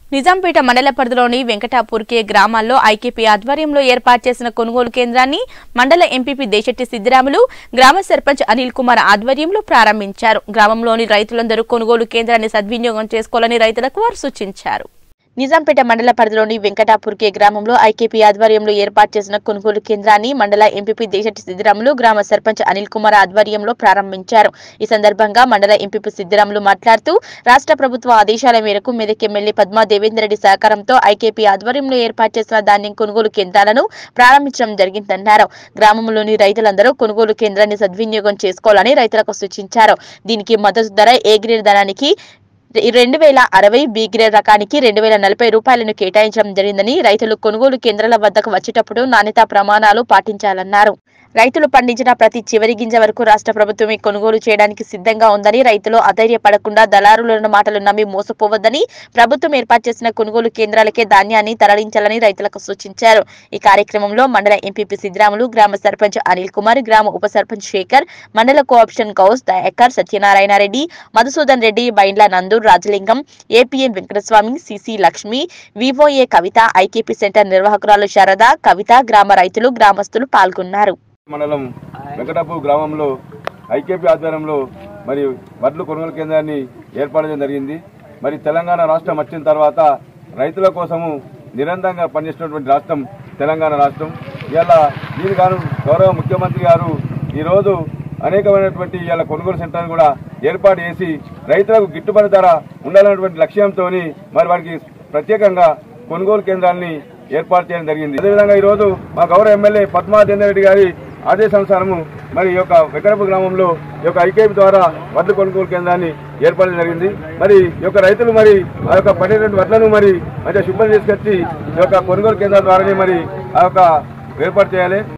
నిజాంపేట మండల పరిధిలోని వెంకటాపూర్కే గ్రామాల్లో ఐకేపీ ఆధ్వర్యంలో ఏర్పాటు చేసిన కొనుగోలు కేంద్రాన్ని మండల ఎంపీపీ దేశెట్టి సిద్దిరాములు గ్రామ సర్పంచ్ అనిల్ కుమార్ ఆధ్వర్యంలో ప్రారంభించారు గ్రామంలోని రైతులందరూ కొనుగోలు కేంద్రాన్ని సద్వినియోగం చేసుకోవాలని రైతులకు వారు సూచించారు నిజాంపేట మండల పరిధిలోని వెంకటాపూర్కే గ్రామంలో ఐకేపీ ఆధ్వర్యంలో ఏర్పాటు చేసిన కొనుగోలు కేంద్రాన్ని మండల ఎంపీపీ దేశెట్టి సిద్దిరాములు గ్రామ సర్పంచ్ అనిల్ కుమార్ ఆధ్వర్యంలో ప్రారంభించారు ఈ సందర్భంగా మండల ఎంపీపీ సిద్దిరాములు మాట్లాడుతూ రాష్ట్ర ప్రభుత్వ ఆదేశాల మేరకు మెదక్ ఎమ్మెల్యే పద్మా దేవేందర్ రెడ్డి సహకారంతో ఐకేపీ ఆధ్వర్యంలో ఏర్పాటు చేసిన ధాన్యం కొనుగోలు కేంద్రాలను ప్రారంభించడం జరిగిందన్నారు గ్రామంలోని రైతులందరూ కొనుగోలు కేంద్రాన్ని సద్వినియోగం చేసుకోవాలని రైతులకు సూచించారు దీనికి మద్దతు ధర ఏ గ్రేడ్ ధనానికి రెండు వేల అరవై బి గ్రేడ్ రకానికి రెండు వేల నలభై రూపాయలను కేటాయించడం జరిగిందని రైతులు కొనుగోలు కేంద్రాల వద్దకు వచ్చేటప్పుడు నాణ్యతా ప్రమాణాలు పాటించాలన్నారు రైతులు పండించిన ప్రతి చివరి గింజ వరకు రాష్ట్ర ప్రభుత్వమే కొనుగోలు చేయడానికి సిద్ధంగా ఉందని రైతులు అధైర్యపడకుండా దళారుల మాటలు నమ్మి మోసపోవద్దని ప్రభుత్వం ఏర్పాటు చేసిన కొనుగోలు కేంద్రాలకే ధాన్యాన్ని తరలించాలని రైతులకు సూచించారు ఈ కార్యక్రమంలో మండల ఎంపీపీ సిద్దిరాములు గ్రామ సర్పంచ్ అనిల్ కుమార్ గ్రామ ఉప సర్పంచ్ శేఖర్ మండల cooption Ghouse Dayakar Satyanarayana Reddy Madhusudan Reddy Baindla Nandur Rajalingam APN Venkataswamy CC Lakshmi VOA Kavitha IKP centre నిర్వాహకురాలు శారద కవిత గ్రామ రైతులు గ్రామస్తులు పాల్గొన్నారు మండలం వెంకటాపూర్ గ్రామంలో ఐకేపీ ఆధ్వర్యంలో మరి వడ్లు కొనుగోలు కేంద్రాన్ని ఏర్పాటు చేయడం జరిగింది మరి తెలంగాణ రాష్ట్రం వచ్చిన తర్వాత రైతుల కోసము నిరంతరంగా పనిచేస్తున్నటువంటి రాష్ట్రం తెలంగాణ రాష్ట్రం ఇవాళ దీని గాను గౌరవ ముఖ్యమంత్రి గారు ఈరోజు అనేకమైనటువంటి ఇవాళ కొనుగోలు సెంటర్ను కూడా ఏర్పాటు చేసి రైతులకు గిట్టుబాటు ధర ఉండాలన్నటువంటి లక్ష్యంతో మరి వారికి ప్రత్యేకంగా కొనుగోలు కేంద్రాన్ని ఏర్పాటు చేయడం జరిగింది అదేవిధంగా ఈ రోజు మా గౌరవ ఎమ్మెల్యే పద్మాదేందర్ రెడ్డి గారి ఆదేశానుసారము మరి ఈ యొక్క వెంకటపు గ్రామంలో ఈ యొక్క ఐకేపీ ద్వారా వడ్ల కొనుగోలు కేంద్రాన్ని ఏర్పాటు చేయడం జరిగింది మరి ఈ యొక్క రైతులు మరి ఆ యొక్క పడేటువంటి వడ్లను మరి మంచిగా శుభ్రం చేసుకొచ్చి ఈ యొక్క కొనుగోలు కేంద్రాల ద్వారానే మరి ఆ యొక్క ఏర్పాటు చేయాలి